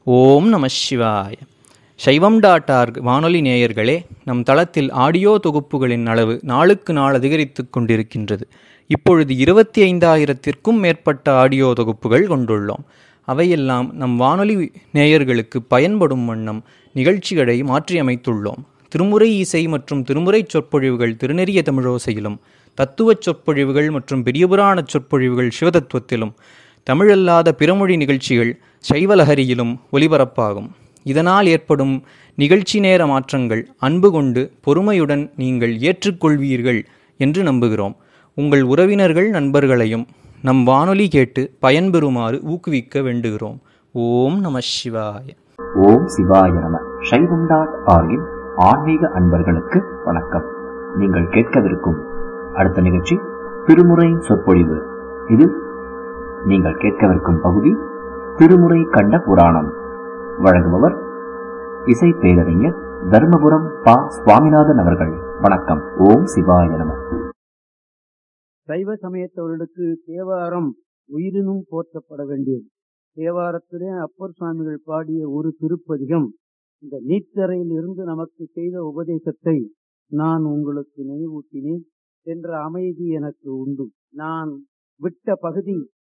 ஓம் நம சிவாய சைவம் டாட் ஆர்க் வானொலி நேயர்களே நம் தளத்தில் ஆடியோ தொகுப்புகளின் அளவு நாளுக்கு நாள் அதிகரித்து கொண்டிருக்கின்றது இப்பொழுது இருபத்தி ஐந்தாயிரத்திற்கும் மேற்பட்ட ஆடியோ தொகுப்புகள் கொண்டுள்ளோம் அவையெல்லாம் நம் வானொலி நேயர்களுக்கு பயன்படும் வண்ணம் நிகழ்ச்சிகளை மாற்றியமைத்துள்ளோம் திருமுறை இசை மற்றும் திருமுறை சொற்பொழிவுகள் திருநெறிய தமிழோசையிலும் தத்துவச் சொற்பொழிவுகள் மற்றும் பெரியபுராணச் சொற்பொழிவுகள் சிவதத்துவத்திலும் தமிழல்லாத பிறமொழி நிகழ்ச்சிகள் சைவலஹரியிலும் ஒலிபரப்பாகும் இதனால் ஏற்படும் நிகழ்ச்சி நேர மாற்றங்கள் அன்பு கொண்டு பொறுமையுடன் நீங்கள் ஏற்றுக்கொள்வீர்கள் என்று நம்புகிறோம் உங்கள் உறவினர்கள் நண்பர்களையும் நம் வானொலி கேட்டு பயன்பெறுமாறு ஊக்குவிக்க வேண்டுகிறோம் ஓம் நம சிவாய ஓம் சிவாய நம சைவம் டாட் ஆர்கின் ஆன்மீக அன்பர்களுக்கு வணக்கம் நீங்கள் கேட்கவிருக்கும் அடுத்த நிகழ்ச்சி திருமுறை சொற்பொழிவு இது நீங்கள் கேட்கவிருக்கும் பகுதி திருமுறை கண்ட புராணம் வழங்குபவர் இசை பேரறிஞர் தர்மபுரம் பா சுவாமிநாதன் அவர்கள் வணக்கம் ஓம் சிவாய நம சைவ சமயத்தவர்களுக்கு தேவாரம் உயிரினும் போற்றப்பட வேண்டியது தேவாரத்திலே அப்பர் சுவாமிகள் பாடிய ஒரு திருப்பதிகம் இந்த நீச்சரையில் இருந்து நமக்கு செய்த உபதேசத்தை நான் உங்களுக்கு நினைவூட்டினேன் என்ற அமைதி எனக்கு உண்டு நான் விட்ட பகுதி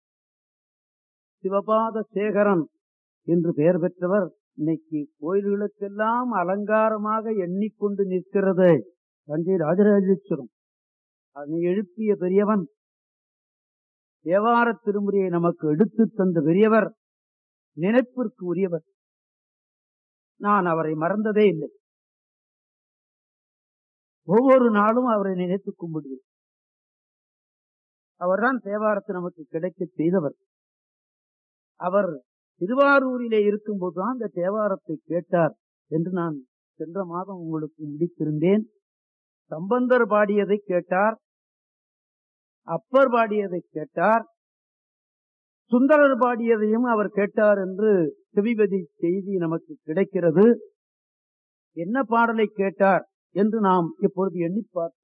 சிவபாத சேகரன் என்று பெயர் பெற்றவர் இன்னைக்கு கோயில்களுக்கெல்லாம் அலங்காரமாக எண்ணிக்கொண்டு நிற்கிறது தஞ்சை ராஜராஜேஸ்வரம் அதனை எழுப்பிய பெரியவன் தேவார திருமுறையை நமக்கு எடுத்து தந்த பெரியவர் நினைப்பிற்கு உரியவர் நான் அவரை மறந்ததே இல்லை ஒவ்வொரு நாளும் அவரை நினைத்துக் கும்பிடுவேன் அவர்தான் தேவாரத்தை நமக்கு கிடைக்க செய்தவர் அவர் திருவாரூரிலே இருக்கும்போதுதான் அந்த தேவாரத்தை கேட்டார் என்று நான் சென்ற மாதம் உங்களுக்கு முடித்திருந்தேன் சம்பந்தர் பாடியதை கேட்டார் அப்பர் பாடியதை கேட்டார் சுந்தரர் பாடியதையும் அவர் கேட்டார் என்று செவிபதி செய்தி நமக்கு கிடைக்கிறது என்ன பாடலை கேட்டார் என்று நாம் இப்பொழுது எண்ணி பார்ப்போம்